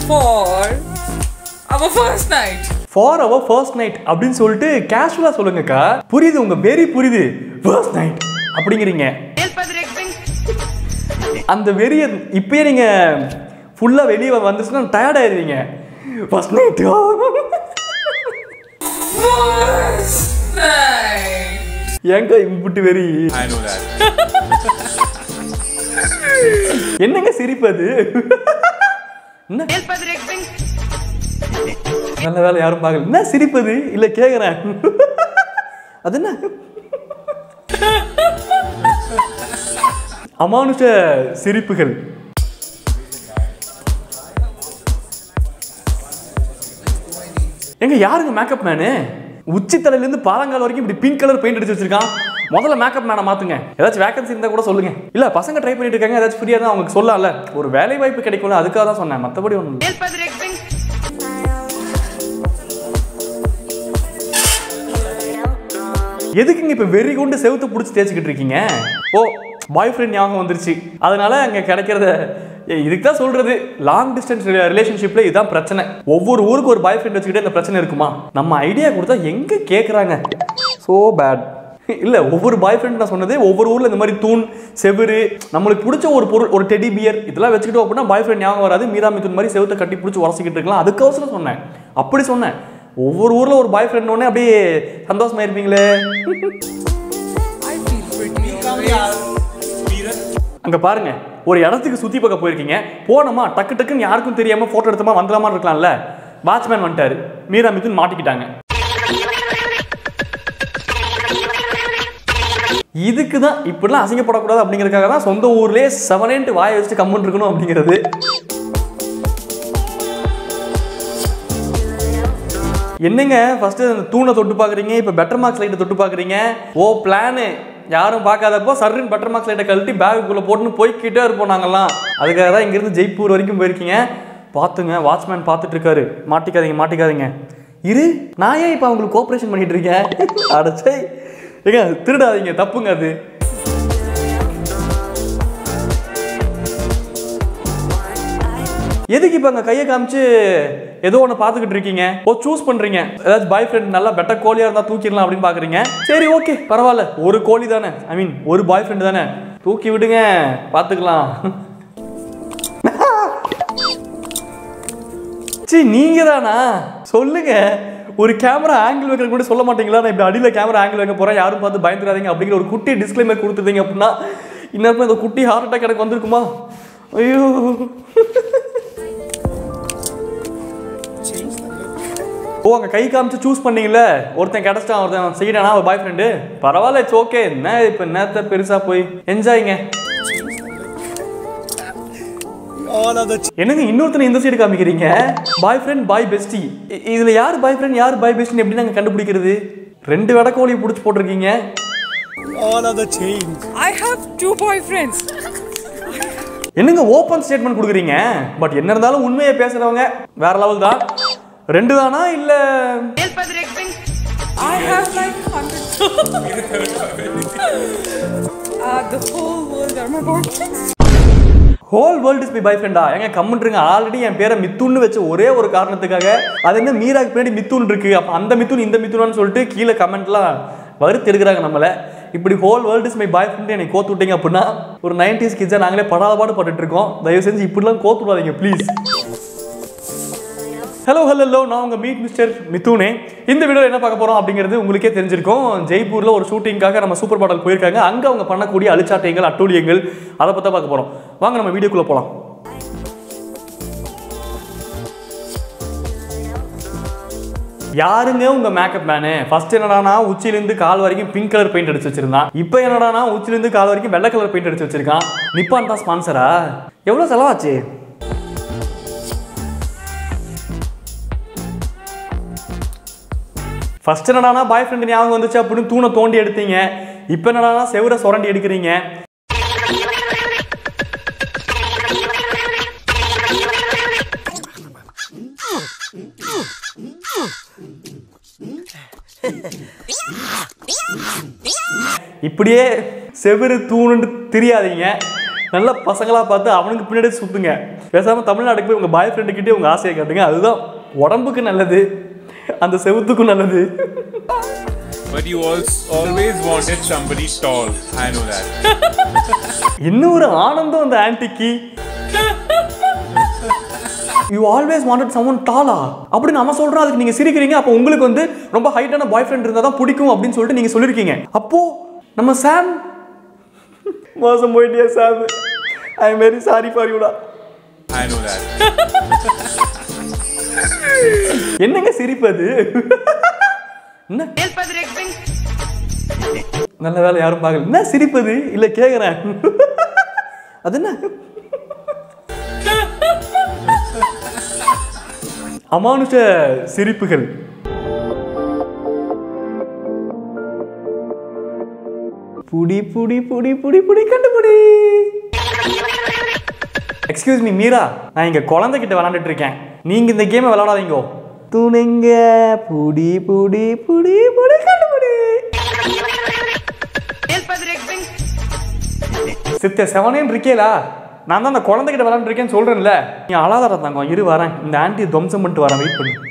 for our first night. For our first night அப்படின்னு சொல்லிட்டு கேஷுவலாக சொல்லுங்கக்கா புரியுது உங்க வெரி புரியுது ஃபர்ஸ்ட் நைட் அப்படிங்கிறீங்க அந்த வெறிய இப்பயே நீங்க ஃபுல்லா வெளியே வந்துச்சுன்னா டயர்ட் ஆயிருவீங்க ஃபர்ஸ்ட் நைட் First night. ஏங்க இம்புட்டு வெறி I know that. என்னங்க சிரிப்பு அது என்ன நல்ல வேலை யாரும் பார்க்கல என்ன சிரிப்பது இல்ல கேக்குறேன் அது என்ன அமானுஷ சிரிப்புகள் எங்க யாருங்க மேக்கப் மேனு உச்சி தலையில இருந்து பாலங்கால் வரைக்கும் இப்படி பிங்க் கலர் பெயிண்ட் அடிச்சு வச்சிருக்கான் முதல்ல மேக்கப் மேனை மாத்துங்க ஏதாச்சும் வேகன்சி இருந்தா கூட சொல்லுங்க இல்ல பசங்க ட்ரை பண்ணிட்டு இருக்காங்க ஏதாச்சும் ஃப்ரீயா தான் அவங்களுக்கு சொல்லலாம்ல ஒரு வேலை வாய்ப்பு கிடைக்கும்ல அதுக்காக தான் சொன்னேன் மத்தபடி ஒண்ணும் இல்ல எதுக்குங்க இப்ப வெறி கொண்டு செவுத்து பிடிச்சி தேய்ச்சிக்கிட்டு இருக்கீங்க ஓ பாய் ஃப்ரெண்ட் ஞாபகம் வந்துருச்சு அதனால அங்க கிடைக்கிறத ஏய், இதுக்கு தான் சொல்றது லாங் டிஸ்டன்ஸ் ரிலேஷன்ஷிப்ல இதுதான் பிரச்சனை ஒவ்வொரு ஊருக்கு ஒரு பாய் ஃப்ரெண்ட் வச்சுக்கிட்டே இந்த பிரச்சனை இருக்குமா நம்ம ஐடியா கொடுத்தா எங்க கேக்குறாங்க சோ பேட் இல்ல ஒவ்வொரு பாய் ஃப்ரெண்ட் நான் சொன்னது ஒவ்வொரு ஊர்ல இந்த மாதிரி தூண் செவுரு நம்மளுக்கு பிடிச்ச ஒரு பொருள் ஒரு டெடி பியர் இதெல்லாம் வச்சுக்கிட்டோம் அப்படின்னா பாய் ஃப்ரெண்ட் ஞாபகம் வராது மீரா மிதுன் மாதிரி செவுத்தை கட்டி பிடிச்சி உரசிக்கிட்டு இருக்கலாம் அதுக்கோசரம் சொன்னேன் அப்படி சொன்னேன் ஒவ்வொரு ஊர்ல ஒரு பாய் ஃப்ரெண்ட் ஒன்னே அப்படியே சந்தோஷமா இருப்பீங்களே I feel pretty. அங்க பாருங்க ஒரு இடத்துக்கு சுத்தி பார்க்க போயிருக்கீங்க போனோமா டக்கு டக்குன்னு யாருக்கும் தெரியாம போட்டோ எடுத்தோமா வந்துடாம இருக்கலாம்ல வாட்ச்மேன் வந்துட்டாரு மீரா மிதுன் மாட்டிக்கிட்டாங்க இதுக்கு தான் இப்படிலாம் அசிங்கப்படக்கூடாது அப்படிங்கிறதுக்காக தான் சொந்த ஊர்லயே செவனேன்ட்டு வாயை வச்சுட்டு கம்முன்னு இருக்கணும் அப்படிங்கிறது என்னங்க ஃபர்ஸ்ட் அந்த தூணை தொட்டு பார்க்குறீங்க இப்போ பெட்டர் மார்க்ஸ் லைட்டை தொட்டு பார்க்குறீங்க ஓ பிளானு யாரும் பார்க்காதப்போ சர்ன்னு பெட்டர் மார்க்ஸ் லைட்டை கழட்டி பேகுக்குள்ளே போட்டுன்னு போய்க்கிட்டே இருப்போம் நாங்கெல்லாம் அதுக்காக தான் இங்கேருந்து ஜெய்ப்பூர் வரைக்கும் போயிருக்கீங்க பார்த்துங்க வாட்ச்மேன் பார்த்துட்டு இருக்காரு மாட்டிக்காதீங்க மாட்டிக்காதீங்க இரு நான் ஏன் இப்போ அவங்களுக்கு கோஆப்ரேஷன் பண்ணிட்டு இருக்கேன் அடச்சை ஏங்க திருடாதீங்க தப்புங்க அது எதுக்கு இப்போ அங்கே கையை காமிச்சு ஏதோ ஒன்று பார்த்துக்கிட்டு இருக்கீங்க ஓ சூஸ் பண்ணுறீங்க ஏதாச்சும் பாய் ஃப்ரெண்ட் நல்லா பெட்டர் கோழியாக இருந்தால் தூக்கிடலாம் அப்படின்னு பார்க்குறீங்க சரி ஓகே பரவாயில்ல ஒரு கோழி தானே ஐ மீன் ஒரு பாய் ஃப்ரெண்ட் தானே தூக்கி விடுங்க பார்த்துக்கலாம் சரி நீங்க தானா சொல்லுங்க ஒரு கேமரா ஆங்கிள் வைக்கிற கூட சொல்ல மாட்டீங்களா நான் இப்படி அடியில் கேமரா ஆங்கிள் வைக்க போறேன் யாரும் பார்த்து பயந்துடாதீங்க அப்படிங்கிற ஒரு குட்டி டிஸ்க்ளைமர் கொடுத்துட்டீங்க அப்படின்னா இன்னும் இந்த குட்டி ஹார்ட் அட்டாக் எனக்கு வந்திருக்குமா ஐயோ ஓ அங்கே கை காமிச்சு சூஸ் பண்ணீங்கல்ல ஒருத்தன் கிடச்சிட்டான் ஒருத்தன் செய்யறானா ஒரு பாய் ஃப்ரெண்டு பரவாயில்ல இட்ஸ் ஓகே என்ன இப்போ நேரத்தை பெருசா போய் என்ஜாய்ங்க என்னங்க இன்னொருத்தனை இந்த சைடு காமிக்கிறீங்க பாய் ஃப்ரெண்ட் பாய் பெஸ்டி இதுல யார் பாய் ஃப்ரெண்ட் யார் பாய் பெஸ்டின்னு எப்படி நாங்க கண்டுபிடிக்கிறது ரெண்டு வெடக்கோழி பிடிச்சி போட்டிருக்கீங்க I have two boyfriends. என்னங்க ஓப்பன் ஸ்டேட்மெண்ட் கொடுக்குறீங்க பட் என்ன இருந்தாலும் உண்மையை பேசுறவங்க வேற லெவல் தான் ரெண்டு தானா இல்ல I have like hundred. uh, the whole world are my boyfriends. Whole world is by பாய் ஃப்ரெண்டா ஏங்க கம்முன்றுங்க ஆல்ரெடி என் பேரை மித்துன்னு வச்ச ஒரே ஒரு காரணத்துக்காக அது என்ன மீராக்கு பின்னாடி மித்துன் இருக்கு அப்போ அந்த மித்துன் இந்த மித்துனான்னு சொல்லிட்டு கீழே கமெண்ட்லாம் வறுத்து எடுக்கிறாங்க நம்மளை இப்படி whole world is my boyfriend என்னை கோத்து விட்டீங்க அப்படின்னா ஒரு நைன்டிஸ் கிட்ஸை நாங்களே படாத பாடு பட்டுட்டு இருக்கோம் தயவு செஞ்சு இப்படிலாம் கோத்து விடாதீங்க ப்ளீஸ் ஹலோ ஹலோ ஹலோ நான் உங்கள் மீட் மிஸ்டர் மித்துனே இந்த வீடியோ என்ன பார்க்க போகிறோம் அப்படிங்கிறது உங்களுக்கே தெரிஞ்சிருக்கும் ஜெய்ப்பூரில் ஒரு ஷூட்டிங்காக நம்ம சூப்பர் மாடல் போயிருக்காங்க அங்கே அவங்க பண்ணக்கூடிய அழிச்சாட்டைகள் அட்டூழியங்கள் அதை பற்றி பார்க்க போகிறோம் வாங்க நம்ம வீடியோக்குள்ளே போகலாம் யாருங்க உங்க மேக்கப் மேனு ஃபர்ஸ்ட் என்னடானா உச்சிலேருந்து கால் வரைக்கும் பிங்க் கலர் பெயிண்ட் அடிச்சு வச்சிருந்தான் இப்போ என்னடானா உச்சிலேருந்து கால் வரைக்கும் வெள்ளை கலர் பெயிண்ட் அடிச்சு வச்சிருக்கான் நிப்பான் தான் ஸ்பான்சரா எவ்வளோ செலவாச்சு ஃபர்ஸ்ட் என்னடானா பாய் ஃப்ரெண்ட் ஞாபகம் வந்துச்சு அப்படின்னு தூணை தோண்டி எடுத்தீங்க இப்போ என்னடானா செவரை சுரண்டி எடுக்கிறீங்க இப்படியே செவரு தூணுன்னு தெரியாதீங்க நல்ல பசங்களா பார்த்து அவனுக்கு பின்னாடி சுத்துங்க பேசாம தமிழ்நாட்டுக்கு போய் உங்க பாய் ஃப்ரெண்டு கிட்டே உங்க ஆசையை காட்டுங்க அதுதான் உடம்புக்கு நல்லது அந்த செவுத்துக்கும் நல்லது But you also always wanted somebody tall. I know that. இன்னும் ஒரு ஆனந்தம் அந்த ஆன்டிக்கு you always wanted someone taller அப்படி நம்ம சொல்றோம் அதுக்கு நீங்க சிரிக்கிறீங்க அப்போ உங்களுக்கு வந்து ரொம்ப ஹைட்டான பாய் ஃப்ரெண்ட் இருந்தால் தான் பிடிக்கும் அப்படின்னு சொல்லிட்டு நீங்க சொல்லியிருக்கீங்க அப்போ நம்ம சாம் மோசம் போயிட்டியா Sam I am very sorry for யூடா I know that. என்னங்க சிரிப்பது என்ன நல்ல வேலை யாரும் பார்க்கல என்ன சிரிப்பது இல்ல கேக்குறேன் அது என்ன அமானுஷ சிரிப்புகள் புடி புடி புடி புடி புடி கண்டுபிடி எக்ஸ்கியூஸ் மீ மீரா நான் இங்க குழந்தைகிட்ட விளாண்டுட்டு இருக்கேன் நீங்க இந்த கேமை விளையாடாதீங்க துணிங்க புடி புடி புடி புடி கண்டுபிடி சித்த செவனேன்னு இருக்கேலா நான் தான் அந்த குழந்தைகிட்ட விளாண்டுருக்கேன்னு சொல்றேன்ல நீ அழாதடா தங்கம் இரு வரேன் இந்த ஆன்ட்டி துவம்சம் பண்ணிட்டு வரேன் வெயிட் பண்ணு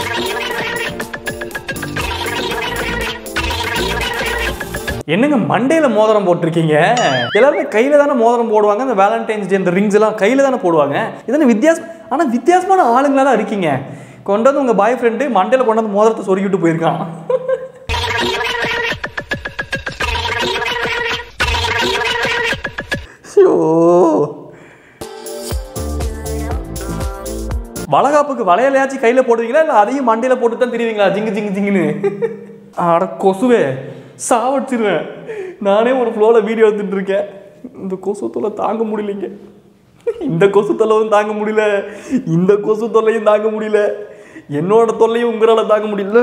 என்னங்க மண்டையில மோதிரம் போட்டிருக்கீங்க எல்லாருமே கையில தானே மோதிரம் போடுவாங்க அந்த வேலண்டைன்ஸ் டே இந்த ரிங்ஸ் எல்லாம் கையில தானே போடுவாங்க இதென்ன வித்தியாசம் ஆனா வித்தியாசமான ஆளுங்களா தான் இருக்கீங்க கொண்டு வந்து உங்க பாய் ஃப்ரெண்டு மண்டையில கொண்டு வந்து மோதிரத்தை சொருகிட்டு போயிருக்கான் ஷோ வளகாப்புக்கு வளையலையாச்சும் கையில போடுவீங்களா இல்ல அதையும் மண்டையில போட்டு தான் திரிவீங்களா ஜிங்கு ஜிங்கு ஜிங்குன்னு அட கொசுவே சாவடிச்சிருவேன் நானே ஒரு ஃப்ளோல வீடியோ எடுத்துட்டு இருக்கேன் இந்த கொசு தொல்லை தாங்க முடியலைங்க இந்த கொசு தொல்லையும் தாங்க முடியல இந்த கொசு தொல்லையும் தாங்க முடியல என்னோட தொல்லையும் உங்களால தாங்க முடியல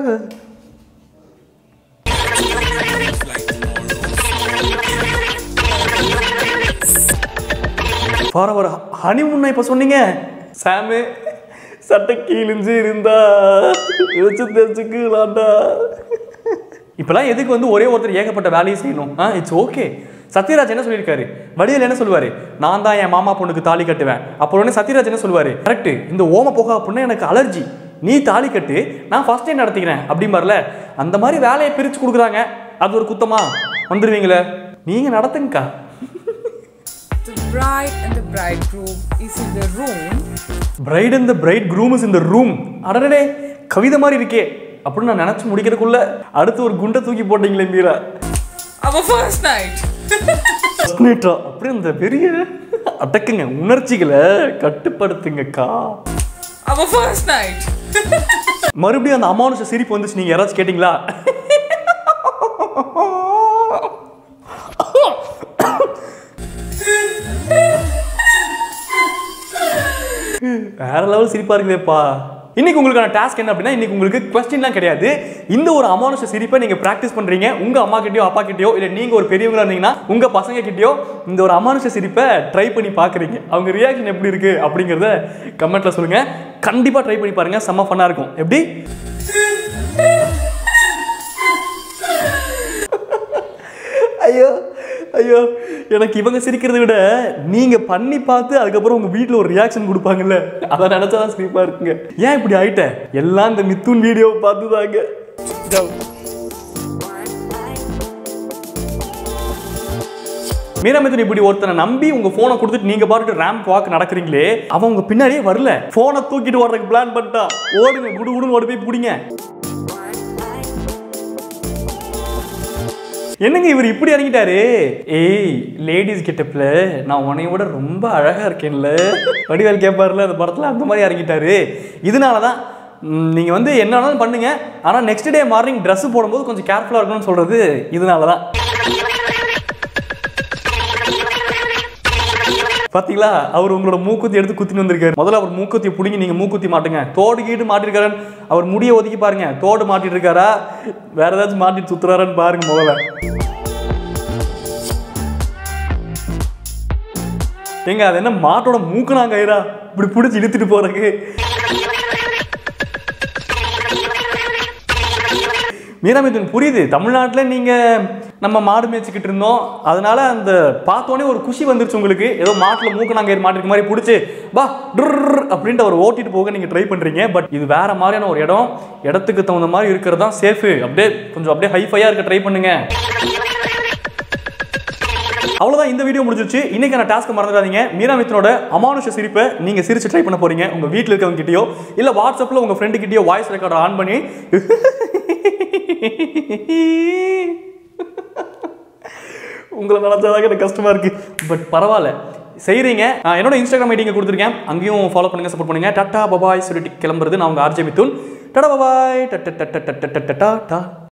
ஃபார் ஹனிமூன் இப்போ சொன்னீங்க சாமு சட்டை கீழிஞ்சு இருந்தா வச்சு தெரிஞ்சுக்கலாம்டா இப்பெல்லாம் எதுக்கு வந்து ஒரே ஒருத்தர் ஏகப்பட்ட வேலையை செய்யணும் ஆ இட்ஸ் ஓகே சத்யராஜ் என்ன சொல்லியிருக்காரு வடிவேல் என்ன சொல்லுவாரு நான் தான் என் மாமா பொண்ணுக்கு தாலி கட்டுவேன் அப்புறம் உடனே சத்யராஜ் என்ன சொல்லுவாரு கரெக்ட் இந்த ஓம புகா அப்படின்னா எனக்கு அலர்ஜி நீ தாலி கட்டு நான் ஃபர்ஸ்ட் டைம் நடத்திக்கிறேன் அப்படிம்பார்ல அந்த மாதிரி வேலையை பிரிச்சு கொடுக்குறாங்க அது ஒரு குத்தமா வந்துருவீங்களே நீங்க நடத்துங்கக்கா The bride and the bridegroom is in the room. Bride and the bridegroom is in the room அடடே கவிதை மாதிரி இருக்கே அப்படின்னு நான் நினச்சி முடிக்கிறதுக்குள்ள அடுத்து ஒரு குண்டை தூக்கி போட்டீங்களே Meera Our first night. First அப்படியே அந்த பெரிய அடக்குங்க உணர்ச்சிகளை கட்டுப்படுத்துங்கக்கா Our first night. மறுபடியும் அந்த அமானுஷ சிரிப்பு வந்துச்சு நீங்க யாராச்சும் கேட்டிங்களா வேற லெவல் சிரிப்பா இருக்குதேப்பா இன்னைக்கு உங்களுக்கான டாஸ்க் என்ன அப்படின்னா இன்னைக்கு உங்களுக்கு கொஸ்டின்லாம் கிடையாது இந்த ஒரு அமானுஷ சிரிப்பை நீங்க பிராக்டிஸ் பண்றீங்க உங்க அம்மா கிட்டயோ அப்பா கிட்டயோ இல்ல நீங்க ஒரு பெரியவங்களா இருந்தீங்கன்னா உங்க பசங்க கிட்டயோ இந்த ஒரு அமானுஷ சிரிப்பை ட்ரை பண்ணி பாக்குறீங்க அவங்க ரியாக்ஷன் எப்படி இருக்கு அப்படிங்கறத கமெண்ட்ல சொல்லுங்க கண்டிப்பா ட்ரை பண்ணி பாருங்க செம்ம ஃபன்னா இருக்கும் எப்படி ஐயோ ஐயோ எனக்கு இவங்க சிரிக்கிறத விட நீங்க பண்ணி பார்த்து அதுக்கப்புறம் உங்க வீட்ல ஒரு ரியாக்ஷன் கொடுப்பாங்கல்ல அதை நினைச்சாதான் சிரிப்பா இருக்குங்க ஏன் இப்படி ஆயிட்ட எல்லாம் இந்த மித்துன் வீடியோவை பார்த்து தாங்க மீராமித்தன் இப்படி ஒருத்தனை நம்பி உங்க போனை கொடுத்துட்டு நீங்க பாட்டுட்டு ரேம்ப் வாக் நடக்கிறீங்களே அவன் உங்க பின்னாடியே வரல போனை தூக்கிட்டு ஓடுறதுக்கு பிளான் பண்ணிட்டான் ஓடுங்க குடு குடுன்னு ஓடி போய் பிடிங்க என்னங்க இவர் இப்படி இறங்கிட்டாரு ஏய் லேடிஸ் கெட்டப்ல நான் உன்னைய விட ரொம்ப அழகா இருக்கேன்ல வடிவேல் கேட்பாருல அந்த படத்துல அந்த மாதிரி இறங்கிட்டாரு இதனால தான் ம், நீங்க வந்து என்ன வேணாலும் பண்ணுங்க ஆனா நெக்ஸ்ட் டே மார்னிங் Dress போடும்போது கொஞ்சம் கேர்ஃபுல்லா இருக்கணும்னு சொல்றது இதனால தான் பாத்தீங்களா அவர் உங்களோட மூக்குத்தி எடுத்து குத்தின்னு வந்திருக்காரு முதல்ல அவர் மூக்குத்தியை பிடிங்கி நீங்க மூக்குத்தி மாட்டுங்க தோடு கீடு மாட்டிருக்காருன்னு அவர் முடிய ஒதுக்கி பாருங்க தோடு மாட்டிட்டு இருக்காரா வேற ஏதாச்சும் மாட்டிட்டு சுத்துறாரான்னு பாருங்க முதல்ல ஏங்க அது என்ன மாட்டோட மூக்குனா கயிறா இப்படி பிடிச்சி இழுத்துட்டு போறதுக்கு மீராமிதன் புரியுது தமிழ்நாட்டில் நீங்க நம்ம மாடு மேய்ச்சிக்கிட்டு இருந்தோம் அதனால அந்த பார்த்தோன்னே ஒரு குஷி வந்துருச்சு உங்களுக்கு ஏதோ மாட்டில் மூக்க நாங்கள் மாட்டிருக்க மாதிரி பிடிச்சி பா டுர் அப்படின்ட்டு அவர் ஓட்டிட்டு போக நீங்கள் ட்ரை பண்ணுறீங்க பட் இது வேற மாதிரியான ஒரு இடம் இடத்துக்கு தகுந்த மாதிரி இருக்கிறது தான் சேஃபு அப்படியே கொஞ்சம் அப்படியே ஹைஃபையாக இருக்க ட்ரை பண்ணுங்க அவ்வளோதான் இந்த வீடியோ முடிஞ்சிருச்சு இன்னைக்கான டாஸ்க் மறந்துடாதீங்க மீரா மித்னோட அமானுஷ சிரிப்பை நீங்க சிரிச்சு ட்ரை பண்ண போறீங்க உங்க வீட்டில் இருக்கவங்க கிட்டயோ இல்ல வாட்ஸ்அப்ல உங்க ஃப்ரெண்டு கிட்டயோ வாய்ஸ் ரெக்கார்டர் ஆன் பண்ணி உங்களை நினைச்சாதான் எனக்கு கஷ்டமா இருக்கு பட் பரவாயில்ல செய்றீங்க நான் என்னோட இன்ஸ்டாகிராம் ஐடி இங்க கொடுத்துருக்கேன் அங்கேயும் ஃபாலோ பண்ணுங்க சப்போர்ட் பண்ணுங்க டாட்டா பபாய் சொல்லிட்டு கிளம்புறது நான் உங்க ஆர்ஜே மித்துன் டாடா பபாய் டட்ட டட்ட டட்ட டட்ட டா